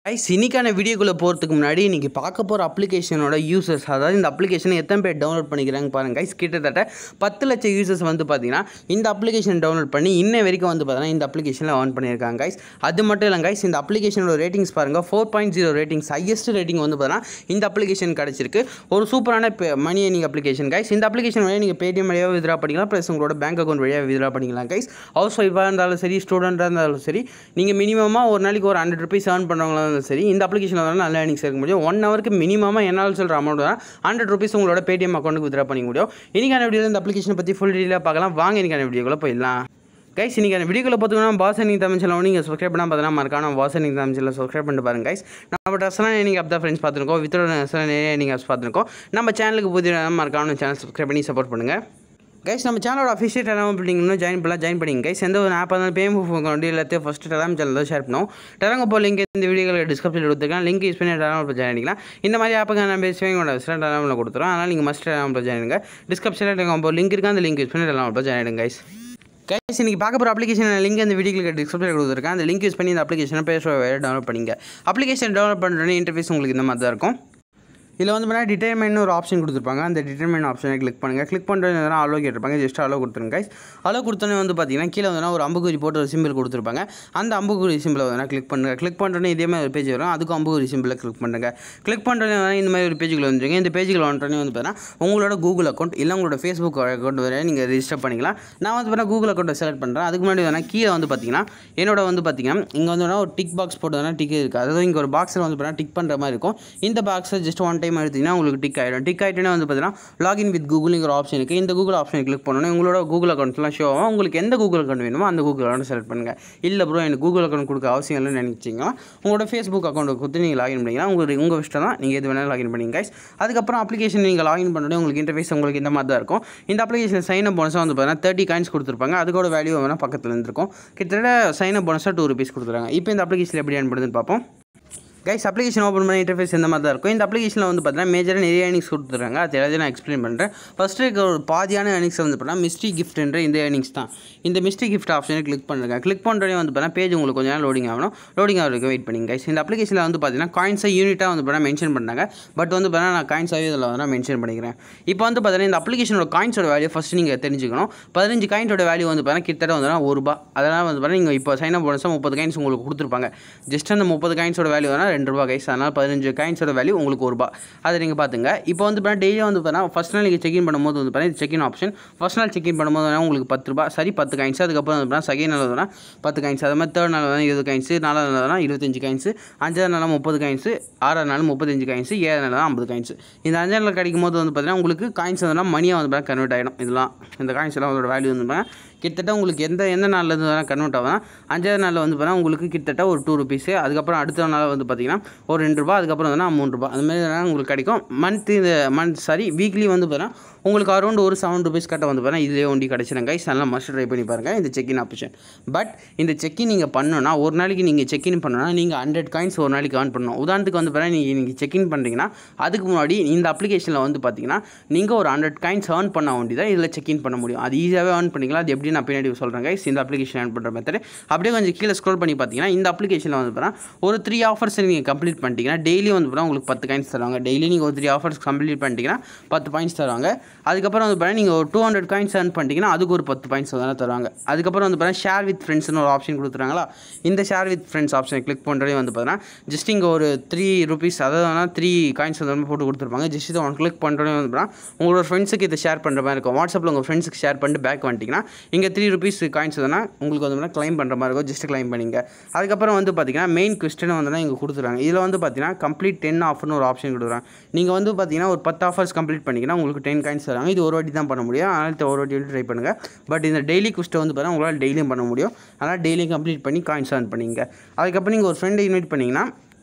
guys இன்னைக்கான வீடியோக்குள்ளே போகிறதுக்கு முன்னாடி இன்றைக்கி பார்க்க போகிற அப்ளிகேஷனோட யூசர்ஸ் அதாவது இந்த அப்ளிகேஷனை எத்தனை பேர் டவுன்லோட் பண்ணிக்கிறாங்க பாருங்க கைஸ் கிட்டத்தட்ட பத்து லட்சம் யூசர்ஸ் வந்து பார்த்தீங்கன்னா இந்த அப்ளிகேஷன் டவுன்லோட் பண்ணி இன்ன வரைக்கும் வந்து பார்த்தீங்கன்னா இந்த அப்ளிகேஷனில் ஆன் பண்ணியிருக்காங்க கைஸ் அது மட்டும் இல்லை கைஸ் இந்த அப்ளிகேஷனோட ரேட்டிங்ஸ் பாருங்கள் four point zero ratings highest rating வந்து பார்த்தீங்கன்னா இந்த அப்ளிகேஷன் கிடச்சிருக்கு ஒரு சூப்பரான மணி ஏர்னிங் அப்ளிகேஷன் கைஸ் இந்த அப்ளிகேஷன் வழியாக நீங்கள் பேடிஎம் வழியாக வித்ரா பண்ணிக்கலாம் ப்ளஸ் உங்களோட பேங்க் அக்கௌண்ட் வழியாக வித்ரா பண்ணிக்கலாம் கைஸ் ஹவுஸ் ஒய்ஃபாக இருந்தாலும் சரி ஸ்டூடெண்ட்டாக இருந்தாலும் சரி நீங்கள் மினிமமாக ஒரு நாளைக்கு ஒரு ஹண்ட்ரட் ருபீஸ் ஏர்ன் பண்ணுறவங்களா இருந்தாலும் சரி இந்த அப்ளிகேஷனில் வந்து நல்ல ஏர்னிங்ஸ் இருக்க முடியும் ஒன் ஹவருக்கு மினிமமாக என்னால் சொல்கிற அமௌண்ட் தான் ஹண்ட்ரட் ருபீஸ் உங்களோட பேடிஎம் அக்கௌண்ட்டுக்கு வித்ரா பண்ணிக்க முடியும் இன்றைக்கான வீடியோவில் இந்த அப்ளிகேஷனை பற்றி ஃபுல் டீலாக பார்க்கலாம் வாங்க இன்றைக்கான வீடியோக்குள்ளே போயிடலாம் கைஸ் இன்றைக்கி அந்த வீடியோக்குள்ள பார்த்தீங்கன்னா வாசனிங் தமிழ் சேனல் நீங்கள் சப்ஸ்கிரைப் பண்ணால் பார்த்தீங்கன்னா மறக்காம வாசனிங் தமிழ் சேனல் சப்ஸ்கிரைப் பண்ணிட்டு பாருங்க கைஸ் நம்ம ட்ரெஸ்லாம் நீங்கள் அப் தான் ஃப்ரெண்ட்ஸ் பார்த்துருக்கோம் வித்தோட ட்ரெஸ்லாம் நிறைய நீங்கள் apps பார்த்துருக்கோம் நம்ம சேனலுக்கு புதிய மறக்காம சேனல் சப்ஸ்கிரைப் பண்ணி சப்போர்ட் பண்ணுங்கள் கைஸ் நம்ம சேனலோட அஃபிஷியல் டெலாம் பில்டிங் இன்னும் ஜாயின் பண்ணலாம் ஜாயின் பண்ணிங்க கைஸ் எந்த ஒரு ஆப் இருந்தாலும் பேம் அக்கௌண்ட் எல்லாத்தையும் ஃபஸ்ட்டு டெலாம் சேனல் தான் ஷேர் பண்ணுவோம் டெலாங்க போ லிங்க் இந்த வீடியோவில் டிஸ்கிரிப்ஷனில் கொடுத்துருக்கேன் லிங்க் யூஸ் பண்ணி டெலாம் ஜாயின் பண்ணிக்கலாம் இந்த மாதிரி ஆப்புக்கு நான் பேசுவேன் உங்களோட வெஸ்டர்ன் டெலாமில் கொடுத்துருவோம் அதனால் நீங்கள் மஸ்ட் டெலாம் ஜாயின் பண்ணுங்க டிஸ்கிரிப்ஷனில் டெலாம் லிங்க் இருக்குது அந்த லிங்க் யூஸ் பண்ணி டெலாம் ஜாயின் ஆகிடுங்க கைஸ் கைஸ் இன்றைக்கி பார்க்க போகிற அப்ளிகேஷன் லிங்க் இந்த வீடியோக்கு டிஸ்கிரிப்ஷனில் கொடுத்துருக்கேன் அந்த லிங்க் யூஸ் பண்ணி இந்த அப்ளிகேஷனை பேச வேறு டவுன்லோட் பண்ணிங்க அப்ளிகேஷன் டவுன்லோட் பண்ணுறோன்னே இன்டர்ஃபேஸ் உங்களுக்கு இந்த மாதிரி தான் இருக்கும் இதில் வந்து பார்த்தீங்கன்னா டிட்டர்மெண்ட் ஒரு ஆப்ஷன் கொடுத்துருப்பாங்க அந்த டிட்டர்மெண்ட் ஆப்ஷனை கிளிக் பண்ணுங்கள் கிளிக் பண்ணுறது அலோ கேட்டிருப்பாங்க ஜஸ்ட் அலோ கொடுத்துருங்க கைஸ் அலோ கொடுத்தோன்னே வந்து பார்த்தீங்கன்னா கீழே வந்து ஒரு அம்புக்குறி போட்டு ஒரு சிம்பிள் கொடுத்துருப்பாங்க அந்த அம்புக்குறி சிம்பிளை வந்து கிளிக் பண்ணுங்க கிளிக் பண்ணுறோன்னே இதே மாதிரி ஒரு பேஜ் வரும் அதுக்கும் அம்புக்குறி சிம்பிளை கிளிக் பண்ணுங்க கிளிக் பண்ணுறோன்னே இந்த மாதிரி ஒரு பேஜுக்குள்ள வந்துருங்க இந்த பேஜுக்குள்ள வந்துட்டோன்னே வந்து பார்த்தீங்கன்னா உங்களோட கூகுள் அக்கௌண்ட் இல்லை உங்களோட ஃபேஸ்புக் அக்கௌண்ட் வரை நீங்கள் ரெஜிஸ்டர் பண்ணிக்கலாம் நான் வந்து பார்த்தீங்கன்னா கூகுள் அக்கௌண்ட்டை செலக்ட் பண்ணுறேன் அதுக்கு முன்னாடி வேணால் கீழே வந்து பார்த்தீங்கன்னா என்னோட வந்து பார்த்தீங்கன்னா இங்கே வந்து வேணா ஒரு டிக் பாக்ஸ் போட்டு வேணால் டிக் இருக்குது அதாவது இங்கே ஒரு பாக்ஸில் வந்து பார்த்தீங்கன்னா டிக் பண்ணுற மாதிரி இருக்கும் இந்த பாக்ஸை ஜஸ்ட் ஒன் டைம் எடுத்திங்கன்னா உங்களுக்கு டிக் ஆகிடும் டிக் ஆகிட்டோன்னே வந்து பார்த்தீங்கன்னா லாகின் வித் கூகுள்ங்கிற ஆப்ஷன் இருக்குது இந்த கூகுள் ஆப்ஷனை கிளிக் பண்ணோன்னே உங்களோட கூகுள் அக்கௌண்ட்லாம் ஷோ ஆகும் உங்களுக்கு எந்த கூகுள் அக்கௌண்ட் வேணுமோ அந்த கூகுள் அக்கௌண்ட் செலக்ட் பண்ணுங்கள் இல்லை ப்ரோ எனக்கு கூகுள் அக்கௌண்ட் கொடுக்க அவசியம் இல்லைன்னு நினச்சிங்கன்னா உங்களோட ஃபேஸ்புக் அக்கௌண்ட்டை கொடுத்து நீங்கள் லாகின் பண்ணிக்கலாம் உங்களுக்கு உங்கள் இஷ்டம் தான் நீங்கள் எது வேணாலும் லாகின் பண்ணிங்க guys அதுக்கப்புறம் அப்ளிகேஷன் நீங்கள் லாகின் பண்ணோடனே உங்களுக்கு இன்டர்ஃபேஸ் உங்களுக்கு இந்த மாதிரி தான் இருக்கும் இந்த அப்ளிகேஷன் சைன் அப் போனஸாக வந்து பார்த்தீங்கன்னா தேர்ட்டி காயின்ஸ் கொடுத்துருப்பாங்க அதுக்கோட வேல்யூ வேணால் பக்கத்தில் இருந்திருக்கும் கிட்டத்தட்ட சைன் அப் போனஸாக டூ ருபீஸ் கொடுத்துருக்காங்க இப்போ இந்த அப்ளிகேஷன் எப்படி ஏன் பண்ணுதுன்னு பார்ப்போம் கைஸ் அப்ளிகேஷன் ஓப்பன் பண்ண இன்டர்ஃபேஸ் இந்த மாதிரி தான் இருக்கும் இந்த அப்ளிகேஷனில் வந்து பார்த்தீங்கன்னா மேஜராக நிறைய ஏர்னிங்ஸ் கொடுத்துருக்காங்க அது எல்லாத்தையும் நான் எக்ஸ்பிளைன் பண்ணுறேன் ஃபஸ்ட்டு இருக்க ஒரு பாதியான ஏர்னிங்ஸ் வந்து பார்த்தீங்கன்னா மிஸ்ட்ரி கிஃப்ட்ன்ற இந்த ஏர்னிங்ஸ் தான் இந்த மிஸ்ட்ரி கிஃப்ட் ஆப்ஷனை கிளிக் பண்ணுங்க கிளிக் பண்ணுறதே வந்து பார்த்தீங்கன்னா பேஜ் உங்களுக்கு கொஞ்சம் நேரம் லோடிங் ஆகணும் லோடிங் ஆகிறதுக்கு வெயிட் பண்ணிங்க கைஸ் இந்த அப்ளிகேஷனில் வந்து பார்த்தீங்கன்னா காயின்ஸை யூனிட்டாக வந்து பார்த்தீங்கன்னா மென்ஷன் பண்ணாங்க பட் வந்து பார்த்தீங்கன்னா நான் காயின்ஸாகவே இதில் வந்து நான் மென்ஷன் பண்ணிக்கிறேன் இப்போ வந்து பார்த்தீங்கன்னா இந்த அப்ளிகேஷனோட காயின்ஸோட வேல்யூ ஃபஸ்ட்டு நீங்கள் தெரிஞ்சுக்கணும் பதினஞ்சு காயின்ஸோட வேல்யூ வந்து பார்த்தீங்கன்னா கிட்டத்தட்ட வந்து ஒரு ரூபா அதனால் வந்து பார்த்தீங்கன்னா நீங்கள் இப்போ சைன் அப் போனஸாக முப்பது காயின்ஸ் உங்களுக்கு கொடுத்துருப்பாங்க ஜஸ்ட் அந்த முப்பது காயின்ஸோட வேல்யூ வேணால் ரெண்டு ரூபா கைஸ் அதனால் பதினஞ்சு காயின்ஸோட வேல்யூ உங்களுக்கு ஒரு ரூபா அதை நீங்கள் பார்த்துங்க இப்போ வந்து பார்த்தீங்கன்னா டெய்லி வந்து பார்த்தீங்கன்னா ஃபஸ்ட் நாள் நீங்கள் செக்இன் பண்ணும்போது வந்து பார்த்தீங்கன்னா செக்இன் ஆப்ஷன் ஃபஸ்ட் நாள் செக்இன் பண்ணும்போது வேணா உங்களுக்கு பத்து ரூபா சரி பத்து காயின்ஸ் அதுக்கப்புறம் வந்து பார்த்தீங்கன்னா செகண்ட் நாள் வேணா பத்து காயின்ஸ் அது மாதிரி தேர்ட் நாள் வேணா இருபது காயின்ஸ் நாலாவது நாள் வேணா இருபத்தஞ்சு காயின்ஸ் அஞ்சாவது நாள் முப்பது காயின்ஸ் ஆறாவது நாள் முப்பத்தஞ்சு காயின்ஸ் ஏழாவது நாள் ஐம்பது காயின்ஸ் இந்த அஞ்சாவது நாள் கிடைக்கும் போது வந்து பார்த்தீங்கன்னா உங்களுக்கு காயின்ஸ் வந்து மணியாக வந்து பார்த்தீங்கன்னா கன்வெர்ட் ஆகிடும் இதெல்லாம் இந்த காயின்ஸ் எல்லாம் அதோட வேல்யூ வந்து பார்த்தீங்கன்னா கிட்டத்தட்ட உங்களுக்கு எந்த எந்த நாளில் இருந்து வேணால் கன்வெர்ட் ஆகும் அஞ்சாவது நாளில் வந்து பார்த்தீங்கன்னா உங்களுக்கு கிட்டத்தட்ட ஒரு டூ ருபீஸு அதுக்கப்புறம் அடுத்த நாள் வந்து பார்த்தீங்கன்னா ஒரு ரெண்டு ரூபா அதுக்கப்புறம் வந்து மூணு ரூபா அந்த மாதிரி வேணால் உங்களுக்கு கிடைக்கும் மந்த் இந்த மந்த் சாரி வீக்லி வந்து பார்த்தீங்கன்னா உங்களுக்கு அரௌண்ட் ஒரு செவன் ருபீஸ் கட்ட வந்து பார்த்தீங்கன்னா இதிலே ஒண்டி கிடச்சிடும் கைஸ் நல்லா மஸ்ட் ட்ரை பண்ணி பாருங்கள் இந்த செக்இன் ஆப்ஷன் பட் இந்த செக்இன் நீங்கள் பண்ணணும்னா ஒரு நாளைக்கு நீங்கள் செக்இன் பண்ணணும்னா நீங்கள் ஹண்ட்ரட் காயின்ஸ் ஒரு நாளைக்கு ஏர்ன் பண்ணணும் உதாரணத்துக்கு வந்து பார்த்தீங்கன்னா நீங்கள் நீங்கள் செக்இன் பண்ணுறீங்கன்னா அதுக்கு முன்னாடி இந்த அப்ளிகேஷனில் வந்து பார்த்தீங்கன்னா நீங்கள் ஒரு ஹண்ட்ரட் காயின்ஸ் ஏர்ன் பண்ண வேண்டி தான் இதில் செக்இன் பண்ண முடியும் அது ஈஸியாகவே ஏர்ன் பண்ணிக்கலாம் அது எப்படி நான் பின்னாடி சொல்கிறேன் கைஸ் இந்த அப்ளிகேஷன் ஏர்ன் பண்ணுற மெத்தட் அப்படியே கொஞ்சம் கீழே ஸ்க்ரோல் பண்ணி பார்த்தீங்கன்னா இந்த அப்ளிகேஷனில் வந்து பார்த்தீங்கன்னா ஒரு த்ரீ ஆஃபர்ஸ் நீங்கள் கம்ப்ளீட் பண்ணிட்டீங்கன்னா டெய்லி வந்து பார்த்தீங்கன்னா உங்களுக்கு பத்து காயின்ஸ் தருவாங்க டெய்லி நீங்கள் ஒரு த்ரீ ஆஃபர்ஸ் கம்ப்ளீட் பண்ணிட்டீங்கன்னா பத்து பாயிண்ட்ஸ் தருவாங்க அதுக்கப்புறம் வந்து பார்த்தீங்கன்னா நீங்கள் ஒரு டூ ஹண்ட்ரட் காயின்ஸ் ஏர்ன் பண்ணிட்டீங்கன்னா அதுக்கு ஒரு பத்து பாயிண்ட்ஸ் வந்து தருவாங்க அதுக்கப்புறம் வந்து பார்த்தீங்கன்னா ஷேர் வித் ஃப்ரெண்ட்ஸ்னு ஒரு ஆப்ஷன் கொடுத்துறாங்களா இந்த ஷேர் வித் ஃப்ரெண்ட்ஸ் ஆப்ஷனை கிளிக் பண்ணுறதே வந்து பார்த்தீங்கன்னா ஜஸ்ட் இங்கே ஒரு த்ரீ ருபீஸ் அதாவது த்ரீ காயின்ஸ் வந்து போட்டு கொடுத்துருப்பாங்க ஜஸ்ட் இதை ஒன் கிளிக் பண்ணுறதே வந்து பார்த்தீங்கன்னா உங்களோட ஃப்ரெண்ட்ஸுக்கு இதை ஷேர் பண்ணுற மாதிரி இருக்கும் வாட்ஸ்அப்பில் உங்கள் ஃப்ரெண்ட்ஸுக்கு ஷேர் பண்ணிட்டு பேக் வந்துட்டிங்கன்னா இங்கே த்ரீ ருபீஸ் காயின்ஸ் வந்து உங்களுக்கு வந்து கிளைம் பண்ணுற மாதிரி இருக்கும் ஜஸ்ட் கிளைம் பண்ணிங்க அதுக்கப்புறம் வந்து பார்த்தீங்கன்னா மெயின் கொஸ்டின் வந்து இங்கே கொடுத்துருவாங்க இதில் வந்து பார்த்தீங்கன்னா கம்ப்ளீட் டென் ஆஃபர்னு ஒரு ஆப்ஷன் கொடுக்குறாங்க நீங்கள் வந்து பார்த்தீங்கன்னா ஒரு பத்து ஆஃபர்ஸ் கம்ப்ளீட் பண்ணிங்கன்னா உங்களுக்கு டென் காயின்ஸ் தராங்க இது ஒரு வாட்டி தான் பண்ண முடியும் அதனால் ஒரு வாட்டி வந்து ட்ரை பண்ணுங்கள் பட் இந்த டெய்லி குஸ்ட்டை வந்து பார்த்தீங்கன்னா உங்களால் டெய்லியும் பண்ண முடியும் அதனால் டெய்லியும் கம்ப்ளீட் பண்ணி காயின்ஸ் ஏர்ன் பண்ணிங்க அதுக்கப்புறம் நீங்கள் ஒரு ஃப்ரெண்டை இன்வைட் பண்ணிங்கன்னா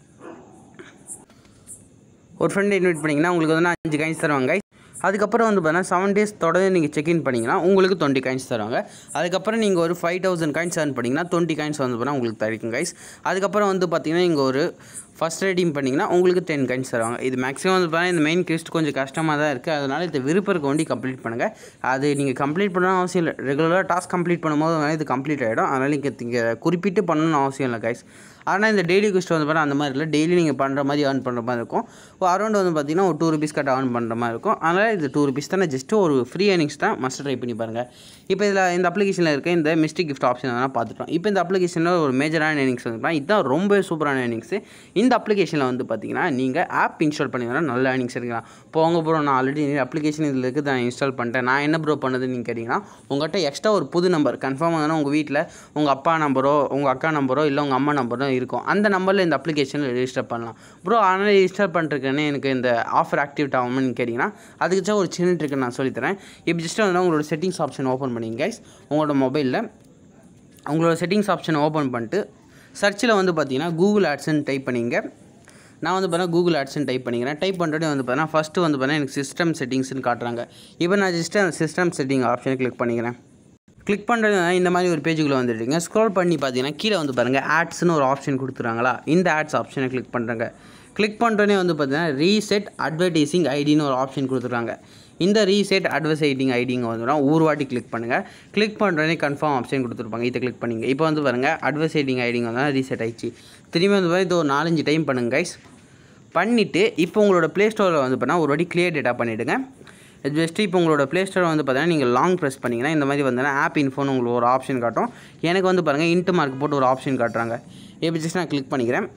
ஒரு ஃப்ரெண்டை இன்வைட் பண்ணிங்கன்னா உங்களுக்கு வந்து அஞ்சு காயின்ஸ் தருவாங்க அதுக்கப்புறம் வந்து பார்த்தீங்கன்னா செவன் டேஸ் தொடர்ந்து நீங்கள் செக்இன் பண்ணிங்கன்னா உங்களுக்கு டுவெண்ட்டி காயின்ஸ் தருவாங்க அதுக்கப்புறம் நீங்கள் ஒரு ஃபைவ் தௌசண்ட் காயின்ஸ் ஏர்ன் பண்ணிங்கன்னா டுவெண்ட்டி காயின்ஸ் வந்து பார்த்தீங்கன்னா உங்களுக்கு தருக்கும் கைஸ் அதுக்கப்புறம் வந்து பார்த்தீங்கன்னா இங்கே ஒரு ஃபஸ்ட் ரேட்டிங் பண்ணிங்கன்னா உங்களுக்கு டென் காயின்ஸ் தருவாங்க இது மேக்ஸிமம் வந்து பார்த்தீங்கன்னா இந்த மெயின் கிஸ்ட் கொஞ்சம் கஷ்டமாக தான் இருக்குது அதனால் இந்த விருப்பருக்கு வண்டி கம்ப்ளீட் பண்ணுங்கள் அது நீங்கள் கம்ப்ளீட் பண்ணணும் அவசியம் இல்லை ரெகுலராக டாஸ்க் கம்ப்ளீட் பண்ணும்போது வந்து இது கம்ப்ளீட் ஆகிடும் அதனால் நீங்கள் இங்கே குறிப்பிட்டு பண்ணணும்னு அவசியம் இல்லை கைஸ் ஆனால் இந்த டெய்லி குஸ்ட் வந்து பார்த்தா அந்த மாதிரி இல்லை டெய்லி நீங்கள் பண்ணுற மாதிரி ஏர்ன் பண்ணுற மாதிரி இருக்கும் அரௌண்ட் வந்து பார்த்தீங்கன்னா ஒரு டூ ருபீஸ் கட்ட ஏர்ன் பண்ணுற மாதிரி இருக்கும் அதனால் இது டூ ருபீஸ் தானே ஜஸ்ட்டு ஒரு ஃப்ரீ ஏர்னிங்ஸ் தான் மஸ்ட் ட்ரை பண்ணி பாருங்கள் இப்போ இதில் இந்த அப்ளிகேஷனில் இருக்க இந்த மிஸ்டிக் கிஃப்ட் ஆப்ஷன் வேணால் பார்த்துட்டோம் இப்போ இந்த அப்ளிகேஷனில் ஒரு மேஜரான ஏர்னிங்ஸ் வந்து இதுதான் ரொம்ப சூப்பரான ஏர்னிங்ஸ் இந்த அப்ளிகேஷனில் வந்து பார்த்தீங்கன்னா நீங்கள் ஆப் இன்ஸ்டால் பண்ணிங்கன்னா நல்ல ஏர்னிங்ஸ் எடுக்கலாம் போங்க ப்ரோ நான் ஆல்ரெடி அப்ளிகேஷன் இதில் இருக்குது நான் இன்ஸ்டால் பண்ணிட்டேன் நான் என்ன ப்ரோ பண்ணதுன்னு நீங்கள் கேட்டிங்கன்னா உங்கள்கிட்ட எக்ஸ்ட்ரா ஒரு புது நம்பர் கன்ஃபார்ம் வந்து உங்கள் வீட்டில் உங்கள் அப்பா நம்பரோ உங்கள் அக்கா நம்பரோ இல்லை உங்கள் அம்மா நம்பரோ இருக்கும் அந்த நம்பரில் இந்த அப்ளிகேஷனில் ரெஜிஸ்டர் பண்ணலாம் ப்ரோ ஆனால் ரெஜிஸ்டர் பண்ணிருக்கேன்னு எனக்கு இந்த ஆஃபர் ஆக்டிவேட் ஆகும்னு கேட்டிங்கன்னா அதுக்கு ஒரு சின்ன ட்ரிக்கு நான் சொல்லித்தரேன் இப்போ ஜஸ்ட் வந்து உங்களோட செட்டிங்ஸ் ஆப்ஷன் ஓப்பன் பண்ணிங்க கைஸ் உங்களோட மொபைலில் உங்களோட செட்டிங்ஸ் ஆப்ஷனை ஓப்பன் பண்ணிட்டு சர்ச்சில் வந்து பார்த்தீங்கன்னா கூகுள் ஆட்ஸ்ன்னு டைப் பண்ணிங்க நான் வந்து பார்த்தீங்கன்னா கூகுள் ஆட்ஸ்ன்னு டைப் பண்ணிக்கிறேன் டைப் பண்ணுறதே வந்து பார்த்தீங்கன்னா ஃபஸ்ட்டு வந்து பார்த்தீங்கன்னா எனக்கு சிஸ்டம் செட்டிங்ஸ்னு காட்டுறாங்க இப்போ நான் ஜஸ்ட்டு அந்த சிஸ்டம் செட்டிங் ஆப்ஷனை கிளிக் பண்ணிக்கிறேன் கிளிக் பண்ணுறது இந்த மாதிரி ஒரு பேஜுக்குள்ளே வந்துடுங்க ஸ்க்ரோல் பண்ணி பார்த்தீங்கன்னா கீழே வந்து பாருங்கள் ஆட்ஸ்னு ஒரு ஆப்ஷன் கொடுத்துறாங்களா இந்த ஆட்ஸ் ஆப்ஷனை கிளிக் பண்ணுறேங்க கிளிக் பண்ணுறோன்னே வந்து பார்த்தீங்கன்னா ரீசெட் அட்வர்டைசிங் ஐடின்னு ஒரு ஆப்ஷன் கொடுத்துருக்காங்க இந்த ரீசெட் அட்வர்டைசிங் ஐடிங்க வந்துடும் ஒரு வாட்டி கிளிக் பண்ணுங்கள் கிளிக் பண்ணுறோன்னே கன்ஃபார்ம் ஆப்ஷன் கொடுத்துருப்பாங்க இதை கிளிக் பண்ணிங்க இப்போ வந்து பாருங்கள் அட்வர்டைசிங் ஐடிங்க வந்து ரீசெட் ஆயிடுச்சு திரும்பி வந்து பாருங்க இது ஒரு நாலஞ்சு டைம் பண்ணுங்க கைஸ் பண்ணிவிட்டு இப்போ உங்களோட ப்ளே ஸ்டோரில் வந்து பார்த்தீங்கன்னா ஒரு வாட்டி கிளியர் டேட்டா பண்ணிவிடுங்க ஜஸ்ட்டு இப்போ உங்களோட ப்ளே ஸ்டோர் வந்து பார்த்தீங்கன்னா நீங்கள் லாங் ப்ரெஸ் பண்ணிங்கன்னா இந்த மாதிரி வந்தீங்கன்னா ஆப் இன்ஃபோன்னு உங்களுக்கு ஒரு ஆப்ஷன் காட்டும் எனக்கு வந்து பாருங்கள் இன்ட்டு மார்க் போட்டு ஒரு ஆப்ஷன் காட்டுறாங்க இப்போ ஜஸ்ட் நான் கிளிக் பண்ணிக்கிறேன்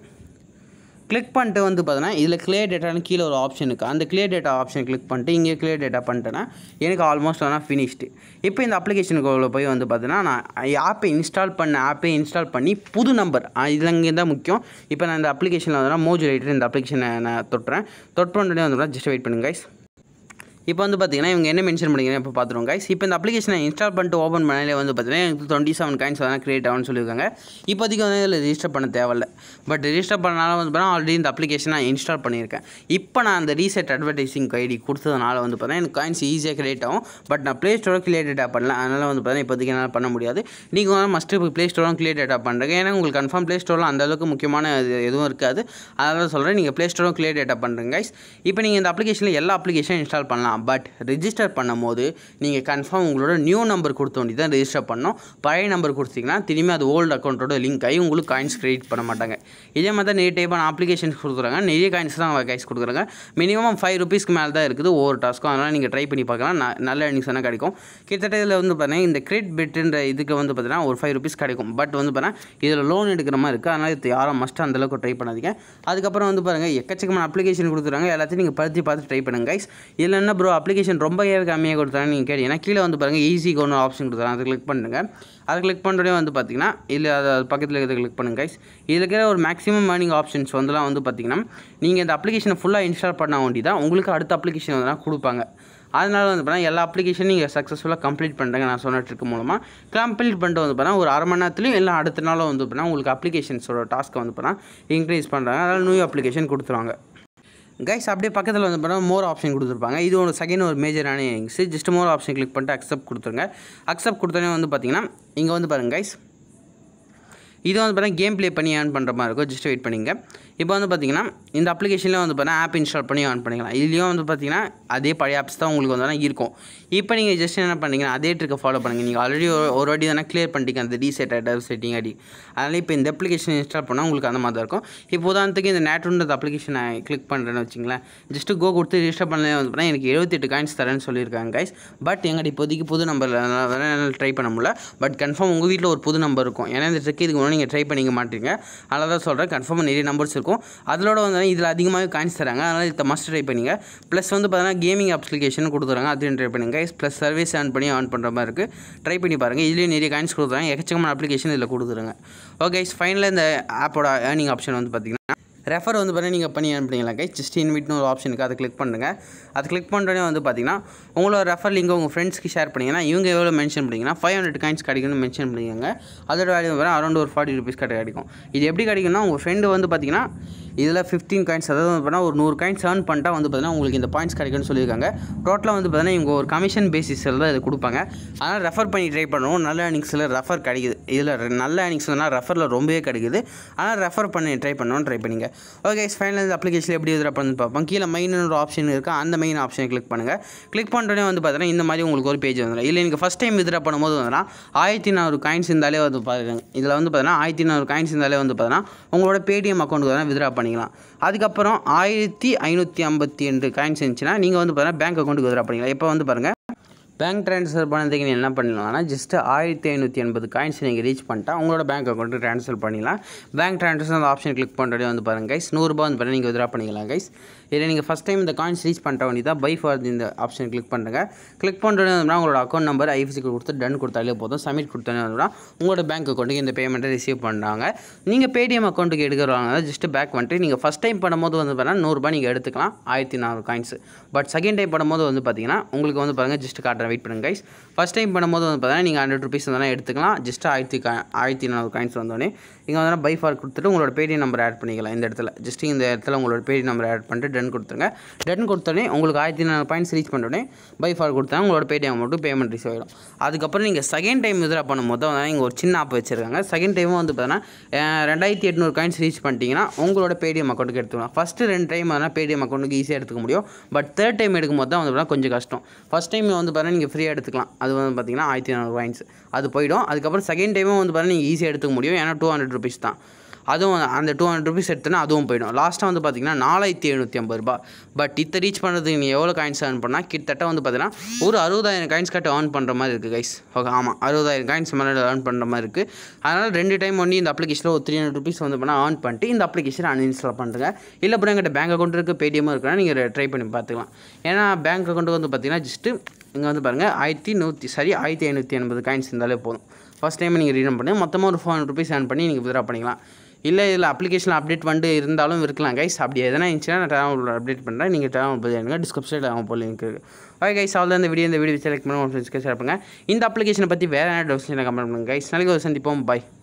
கிளிக் பண்ணிட்டு வந்து பார்த்தீங்கன்னா இதில் கிளியர் டேட்டான்னு கீழே ஒரு ஆப்ஷன் இருக்குது அந்த கிளியர் டேட்டா ஆப்ஷன் கிளிக் பண்ணிட்டு இங்கே கிளியர் டேட்டா பண்ணிட்டேன்னா எனக்கு ஆல்மோஸ்ட் ஆனால் ஃபினிஷ்டு இப்போ இந்த அப்ளிகேஷனுக்குள்ள போய் வந்து பார்த்தீங்கன்னா நான் ஆப்பை இன்ஸ்டால் பண்ண ஆப்பை இன்ஸ்டால் பண்ணி புது நம்பர் இதில் இங்கே தான் முக்கியம் இப்போ நான் இந்த அப்ளிகேஷனில் வந்து மோஜ் ரைட்டர் இந்த அப்ளிகேஷனை நான் தொட்டுறேன் தொட்டு பண்ணுறதே வந்து ஜஸ்ட் வெயிட் பண்ணுங்க guys இப்போ வந்து பார்த்தீங்கன்னா இவங்க என்ன மென்ஷன் பண்ணிக்கிறேன் இப்போ பார்த்துருவோம் கைஸ் இப்போ இந்த அப்ளிகேஷனை இன்ஸ்டால் பண்ணிட்டு ஓப்பன் பண்ணாலே வந்து பார்த்தீங்கன்னா எனக்கு டுவெண்ட்டி செவன் காயின்ஸ் வந்து கிரியேட் ஆகும்னு சொல்லியிருக்காங்க இப்போதைக்கு வந்து இதில் ரெஜிஸ்டர் பண்ண தேவையில்ல பட் ரெஜிஸ்டர் பண்ணனால வந்து பார்த்தீங்கன்னா ஆல்ரெடி இந்த அப்ளிகேஷன் நான் இன்ஸ்டால் பண்ணியிருக்கேன் இப்போ நான் அந்த ரீசெட் அட்வர்டைசிங் ஐடி கொடுத்ததுனால வந்து பார்த்தீங்கன்னா எனக்கு காயின்ஸ் ஈஸியாக கிரியேட் ஆகும் பட் நான் ப்ளே ஸ்டோரை கிளியர் டேட்டா பண்ணல அதனால் வந்து பார்த்தீங்கன்னா இப்போதைக்கு என்னால் பண்ண முடியாது நீங்கள் வந்து மஸ்ட்டு இப்போ ப்ளே ஸ்டோரும் கிளியர் டேட்டா பண்ணுறீங்க ஏன்னா உங்களுக்கு கன்ஃபார்ம் ப்ளே ஸ்டோரில் அந்த அளவுக்கு முக்கியமான இது எதுவும் இருக்காது அதனால சொல்கிறேன் நீங்கள் ப்ளே ஸ்டோரும் கிளியர் டேட்டா பண்ணுறீங்க guys இப்போ நீங்கள் இந்த அப்ளிகேஷனில் எல்லா அப்ளிகேஷனும் இன்ஸ்டால் பண்ணலாம் பட் ரிஜிஸ்டர் பண்ணும்போது நீங்கள் கன்ஃபார்ம் உங்களோட நியூ நம்பர் கொடுத்த வேண்டி தான் ரெஜிஸ்டர் பண்ணணும் பழைய நம்பர் கொடுத்தீங்கன்னா திரும்பி அது ஓல்டு அக்கௌண்ட்டோட லிங்க் ஆகி உங்களுக்கு காயின்ஸ் கிரியேட் பண்ண மாட்டாங்க இதே மாதிரி தான் நிறைய டைப்பான அப்ளிகேஷன்ஸ் கொடுக்குறாங்க நிறைய காயின்ஸ் தான் கைஸ் கொடுக்குறாங்க மினிமம் ஃபைவ் ருபீஸ்க்கு மேலே தான் இருக்குது ஒவ்வொரு டாஸ்க்கும் அதனால் நீங்கள் ட்ரை பண்ணி பார்க்கலாம் ந- நல்ல earnings வேணால் கிடைக்கும் கிட்டத்தட்ட இதில் வந்து பார்த்தீங்கன்னா இந்த கிரெடிட் பிட்டுன்ற இதுக்கு வந்து பார்த்தீங்கன்னா ஒரு ஃபைவ் ருபீஸ் கிடைக்கும் பட் வந்து பார்த்தீங்கன்னா இதில் லோன் எடுக்கிற மாதிரி இருக்குது அதனால் இது யாரும் மஸ்ட் அந்தளவுக்கு ட்ரை பண்ணாதீங்க அதுக்கப்புறம் வந்து பாருங்கள் எக்கச்சக்கமான அப்ளிகேஷன் கொடுத்துறாங்க எல்லாத்தையும் நீங்கள் படுத்தி பார்த்து ட்ரை பண்ணுங்க கைஸ் இதில் என்ன ப்ரோ அப்ளிகேஷன் ரொம்ப கம்மியாக கொடுத்தாங்க நீங்கள் கேட்டீங்கன்னா கீழே வந்து பாருங்கள் ஈஸிக்கு ஒன்று ஆப்ஷன் கொடுத்துறாங்க அதை கிளிக் பண்ணுங்க அதை கிளிக் பண்ணுறதே வந்து பார்த்தீங்கன்னா இல்லை அதை பக்கத்தில் இருக்கிறத கிளிக் பண்ணுங்க கைஸ் இதில் இருக்கிற ஒரு மேக்ஸிமம் ஏர்னிங் ஆப்ஷன்ஸ் வந்துலாம் வந்து பார்த்தீங்கன்னா நீங்கள் இந்த அப்ளிகேஷனை ஃபுல்லாக இன்ஸ்டால் பண்ண வேண்டி தான் உங்களுக்கு அடுத்த அப்ளிகேஷன் வந்து கொடுப்பாங்க அதனால வந்து பார்த்தீங்கன்னா எல்லா அப்ளிகேஷனும் நீங்கள் சக்ஸஸ்ஃபுல்லாக கம்ப்ளீட் பண்ணுறேங்க நான் சொன்ன ட்ரிக் மூலமாக கம்ப்ளீட் பண்ணிட்டு வந்து பார்த்தீங்கன்னா ஒரு அரை மணி நேரத்துலையும் இல்லை அடுத்த நாளும் வந்து பார்த்தீங்கன்னா உங்களுக்கு அப்ளிகேஷன்ஸோட டாஸ்க்கை வந்து பார்த்தீங்கன்னா இன்க்ரீஸ் பண்ணுறாங்க அதனால் நியூ அப்ளிகேஷன் கொடுத்துருவாங்க கைஸ் அப்படியே பக்கத்தில் வந்து பார்த்தா மோர் ஆப்ஷன் கொடுத்துருப்பாங்க இது ஒரு செகண்ட் ஒரு மேஜரான இங்ஸ் ஜஸ்ட் மோர் ஆப்ஷன் கிளிக் பண்ணிட்டு அக்செப்ட் கொடுத்துருங்க அக்செப்ட் கொடுத்தோன்னே வந்து பார்த்தீங்கன்னா இங்கே வந்து பாருங்க கைஸ் இது வந்து பார்த்தீங்கன்னா கேம் ப்ளே பண்ணி ஏர்ன் பண்ணுற மாதிரி இருக்கும் ஜஸ்ட் வெயிட் பண்ணிங்க இப்போ வந்து பார்த்தீங்கன்னா இந்த அப்ளிகேஷனில் வந்து பார்த்தீங்கன்னா ஆப் இன்ஸ்டால் பண்ணி ஏர்ன் பண்ணிக்கலாம் இதுலேயும் வந்து பார்த்தீங்கன்னா அதே பழைய ஆப்ஸ் தான் உங்களுக்கு வந்து இருக்கும் இப்போ நீங்கள் ஜஸ்ட் என்ன பண்ணீங்கன்னா அதே ட்ரிக்கை ஃபாலோ பண்ணுங்க நீங்கள் ஆல்ரெடி ஒரு வாட்டி தானே கிளியர் பண்ணிட்டீங்க அந்த ரீசெட் அட் செட்டிங் அடி அதனால் இப்போ இந்த அப்ளிகேஷன் இன்ஸ்டால் பண்ணால் உங்களுக்கு அந்த மாதிரி தான் இருக்கும் இப்போ உதாரணத்துக்கு இந்த நேட்டுன்ற அப்ளிகேஷன் நான் கிளிக் பண்ணுறேன்னு வச்சிங்களேன் ஜஸ்ட்டு கோ கொடுத்து ரிஜிஸ்டர் பண்ணலே வந்து பார்த்தீங்கன்னா எனக்கு எழுபத்தெட்டு காயின்ஸ் தரேன்னு சொல்லியிருக்காங்க கைஸ் பட் எங்கிட்ட இப்போதைக்கு புது நம்பரில் என்னால் ட்ரை பண்ண முடியல பட் கன்ஃபார்ம் உங்கள் வீட்டில் ஒரு புது நம்பர் இருக்கும் ஏன்னா இந்த ட்ரிக் இதுக்கு முன்னாடி நீங்கள் ட்ரை பண்ணிக்க மாட்டீங்க அதனால தான் சொல்கிறேன் கன்ஃபார்மாக நிறைய நம்பர்ஸ் இருக்கும் அதோட வந்து இதில் அதிகமாகவே காயின்ஸ் தராங்க அதனால் இதை மஸ்ட் ட்ரை பண்ணிங்க ப்ளஸ் வந்து பார்த்தீங்கன்னா கேமிங் அப்ளிகேஷன் கொடுத்துறாங்க அதையும் ட்ரை பண்ணுங்க ப்ளஸ் சர்வீஸ் ஆன் பண்ணி ஆன் பண்ணுற மாதிரி இருக்குது ட்ரை பண்ணி பாருங்கள் இதுலேயும் நிறைய காயின்ஸ் கொடுக்குறாங்க எக்கச்சக்கமான அப்ளிகேஷன் இதில் கொடுத்துருங்க ஓகே ஃபைனலாக இந்த ஆப்போட ஏர்னிங் ஆப்ஷன் வந்து பார்த்தீங்கன்னா ரெஃபர் வந்து பார்த்தீங்கன்னா நீங்கள் பண்ணி அனுப்புனீங்களா கைஸ் ஜஸ்ட் இன்விட்னு ஒரு ஆப்ஷன் இருக்குது அதை கிளிக் பண்ணுங்கள் அதை கிளிக் பண்ணுறோன்னே வந்து பார்த்தீங்கன்னா உங்களோட ரெஃபர் லிங்கை உங்கள் ஃப்ரெண்ட்ஸ்க்கு ஷேர் பண்ணிங்கன்னா இவங்க எவ்வளோ மென்ஷன் பண்ணிங்கன்னா ஃபைவ் ஹண்ட்ரட் காயின்ஸ் கிடைக்கும்னு மென்ஷன் பண்ணிக்கோங்க அதோட வேல்யூ வர அரௌண்ட் ஒரு ஃபார்ட்டி ருபீஸ் கிட்ட கிடைக்கும் இது எப்படி கிடைக்கும்னா உங்கள் ஃப்ரெண்டு வந்து பார்த்தீங்கன்னா இதில் ஃபிஃப்டீன் காயின்ஸ் அதாவது வந்து பார்த்தீங்கன்னா ஒரு நூறு காயின்ஸ் ஏர்ன் பண்ணிட்டா வந்து பார்த்தீங்கன்னா உங்களுக்கு இந்த பாயிண்ட்ஸ் கிடைக்கும்னு சொல்லியிருக்காங்க டோட்டலாக வந்து பார்த்தீங்கன்னா இவங்க ஒரு கமிஷன் பேசிஸில் தான் இது கொடுப்பாங்க அதனால் ரெஃபர் பண்ணி ட்ரை பண்ணுவோம் நல்ல ஏர்னிங்ஸில் ரெஃபர் கிடைக்குது இதில் நல்ல ஏர்னிங்ஸ்னால் ரெஃபரில் ரொம்பவே கிடைக்குது ஆனால் ரெஃபர் பண்ணி ட்ரை பண்ணணும் ட்ரை பண்ணிங்க ஓகே ஃபைனல் இந்த அப்ளிகேஷன் எப்படி இதில் பண்ணி பார்ப்போம் கீழே மெயின் ஒரு ஆப்ஷன் இருக்குது அந்த மெயின் ஆப்ஷனை கிளிக் பண்ணுங்கள் கிளிக் பண்ணுறோன்னே வந்து பார்த்தீங்கன்னா இந்த மாதிரி உங்களுக்கு ஒரு பேஜ் வந்துடும் இல்லை நீங்கள் ஃபஸ்ட் டைம் இதில் பண்ணும்போது வந்துன்னா ஆயிரத்தி நானூறு காயின்ஸ் இருந்தாலே வந்து பாருங்க இதில் வந்து பார்த்தீங்கன்னா ஆயிரத்தி நானூறு காயின்ஸ் இருந்தாலே வந்து பார்த்தீங்கன்னா உங்களோட பேடிஎம் அக்கௌண்ட்டுக்கு தான் வித்ரா பண்ணிக்கலாம் அதுக்கப்புறம் ஆயிரத்தி ஐநூற்றி ஐம்பத்தி ரெண்டு காயின்ஸ் இருந்துச்சுன்னா நீங்கள் வந்து பார்த்தீங்கன்னா பேங்க் அக்கௌண்ட்டுக்கு வித்ரா பண்ணிக்கலாம் இப்போ வந்து பாருங்கள் பேங்க் ட்ரான்ஸ்ஃபர் பண்ணதுக்கு நீங்கள் என்ன பண்ணலாம்னா ஜஸ்ட் ஆயிரத்தி ஐநூற்றி எண்பது காயின்ஸ் நீங்கள் ரீச் பண்ணிட்டா உங்களோட பேங்க் அக்கௌண்ட்டு ட்ரான்ஸ்ஃபர் பண்ணிடலாம் பேங்க் ட்ரான்ஸ்ஃபர் அந்த ஆப்ஷன் கிளிக் பண்ணுறதே வந்து பாருங்கள் கைஸ் நூறுரூபா வந்து பண்ணி நீங்கள் வித்ரா பண்ணிக்கலாம் கைஸ் இதில் நீங்கள் ஃபஸ்ட் டைம் இந்த காயின்ஸ் ரீச் பண்ணிட்ட வேண்டி தான் பை ஃபார் இந்த ஆப்ஷன் கிளிக் பண்ணுங்க கிளிக் பண்ணுறது உங்களோட அக்கௌண்ட் நம்பர் ஐஎஃப்சி கொடுத்து டன் கொடுத்தாலே போதும் சப்மிட் கொடுத்தாலே வந்து உங்களோட பேங்க் அக்கௌண்ட்டுக்கு இந்த பேமெண்ட்டை ரிசீவ் பண்ணுறாங்க நீங்கள் பேடிஎம் அக்கௌண்ட்டுக்கு எடுக்கிறவங்க ஜஸ்ட் பேக் வந்துட்டு நீங்கள் ஃபஸ்ட் டைம் பண்ணும்போது வந்து பார்த்தீங்கன்னா நூறுரூபா நீங்கள் எடுத்துக்கலாம் ஆயிரத்தி நானூறு காயின்ஸ் பட் செகண்ட் டைம் பண்ணும்போது வந்து பார்த்தீங்கன்னா உங்களுக்கு வந்து பாருங்கள் ஜஸ்ட் காட்டுறேன் வெயிட் பண்ணுங்க கைஸ் ஃபஸ்ட் டைம் பண்ணும்போது வந்து பார்த்தீங்கன்னா நீங்கள் ஹண்ட்ரட் ருபீஸ் வந்தாலும் எடுத்துக்கலாம் ஜஸ்ட் ஆயிரத்தி கா ஆயிரத்தி நானூறு காயின்ஸ் வந்தோடனே இங்கே வந்து பை ஃபார் கொடுத்துட்டு உங்களோட பேடிஎம் நம்பர் ஆட் பண்ணிக்கலாம் இந்த இடத்துல ஜஸ்ட் இந்த இடத்துல உங்களோட பேடிஎம் நம்பர் ஆட் பண்ணிட்டு டன் கொடுத்துருங்க டன் கொடுத்தோடனே உங்களுக்கு ஆயிரத்தி நானூறு பாயிண்ட்ஸ் ரீச் பண்ணோடனே பை ஃபார் கொடுத்தா உங்களோட பேடிஎம் அமௌண்ட்டு பேமெண்ட் ரிசீவ் ஆகிடும் அதுக்கப்புறம் நீங்கள் செகண்ட் டைம் வித்ரா பண்ணும்போது தான் இங்கே ஒரு சின்ன ஆப் வச்சிருக்காங்க செகண்ட் டைமும் வந்து பார்த்தீங்கன்னா ரெண்டாயிரத்தி எட்நூறு காயின்ஸ் ரீச் பண்ணிட்டீங்கன்னா உங்களோட பேடிஎம் அக்கௌண்ட்டுக்கு எடுத்துக்கலாம் ஃபஸ்ட்டு ரெண்டு டைம் அதனால் பேடிஎம் அக்கௌண்ட்டுக்கு ஈஸியாக எடுத்துக்க முடியும் பட் தேர்ட் டைம் எடுக்கும்போது தான் வந்து பார்த்தீங்கன்னா கொஞ்சம் கஷ்டம் ஃபஸ்ட் டைம் வந்து பார்த்தீங்கன்னா நீங்கள் ஃப்ரீயாக எடுத்துக்கலாம் அது வந்து பார்த்தீங்கன்னா ஆயிரத்தி நானூறு காயின்ஸ் அது போயிடும் அதுக்கப்புறம் செகண்ட் டைமும் வந்து பார்த்தீங்கன்னா நீங்கள் ஈஸியாக எடுத்துக்க முடியும் ஏன்னா டூ ஹண்ட்ரட் ருபீஸ் தான் அதுவும் அந்த டூ ஹண்ட்ரட் ருபீஸ் எடுத்தோன்னா அதுவும் போயிடும் லாஸ்ட்டாக வந்து பார்த்தீங்கன்னா நாலாயிரத்தி எழுநூற்றி ஐம்பது ரூபா பட் இத்தை ரீச் பண்ணுறதுக்கு நீங்கள் எவ்வளோ காயின்ஸ் ஏர்ன் பண்ணால் கிட்டத்தட்ட வந்து பார்த்தீங்கன்னா ஒரு அறுபதாயிரம் காயின்ஸ் கட்ட ஏர்ன் பண்ணுற மாதிரி இருக்குது கைஸ் ஓகே ஆமாம் அறுபதாயிரம் காயின்ஸ் மேலே ஏர்ன் பண்ணுற மாதிரி இருக்குது அதனால் ரெண்டு டைம் ஒன்று இந்த அப்ளிகேஷனில் ஒரு த்ரீ ஹண்ட்ரட் ருபீஸ் வந்து பண்ணால் ஏர்ன் பண்ணிட்டு இந்த அப்ளிகேஷன் அன்இன்ஸ்டால் பண்ணுறேங்க இல்லை அப்புறம் எங்கிட்ட பேங்க் அக்கௌண்ட் இருக்குது பேடிஎம்மும் இருக்குன்னா நீங்கள் ட்ரை பண்ணி பார்த்துக்கலாம் ஏன்னா பேங்க் அக்கௌண்ட்டு வந்து பார்த்தீங்கன்னா ஜஸ்ட்டு இங்கே வந்து பாருங்கள் ஆயிரத்தி நூற்றி சரி ஆயிரத்தி ஐநூற்றி எண்பது காயின்ஸ் இருந்தாலே போதும் ஃபஸ்ட் டைம் நீங்கள் ரீடம் பண்ணி மொத்தமாக ஒரு ஃபோர் ஹண்ட்ரட் ருபீஸ் ஏர்ன் பண்ணி நீங்கள் வித்ரா பண்ணிக்கலாம் இல்லை இதில் அப்ளிகேஷன் அப்டேட் பண்ணிட்டு இருந்தாலும் இருக்கலாம் கைஸ் அப்படி எதனா இருந்துச்சுன்னா நான் டேவன் அப்டேட் பண்ணுறேன் நீங்கள் டேவன் போய் எனக்கு டிஸ்கிரிப்ஷனில் டேவன் போல் லிங்க் இருக்குது ஓகே கைஸ் அவ்வளோ இந்த வீடியோ இந்த வீடியோ செலக்ட் பண்ணி உங்கள் ஃப்ரெண்ட்ஸ்க்கு ஷேர் பண்ணுங்கள் இந்த அப்ளிகேஷனை பற்றி வேறு என்ன டவுட்ஸ் கமெண்ட் பண்ணுங்கள் கைஸ் நாளைக்கு ஒரு சந்திப்போம் பை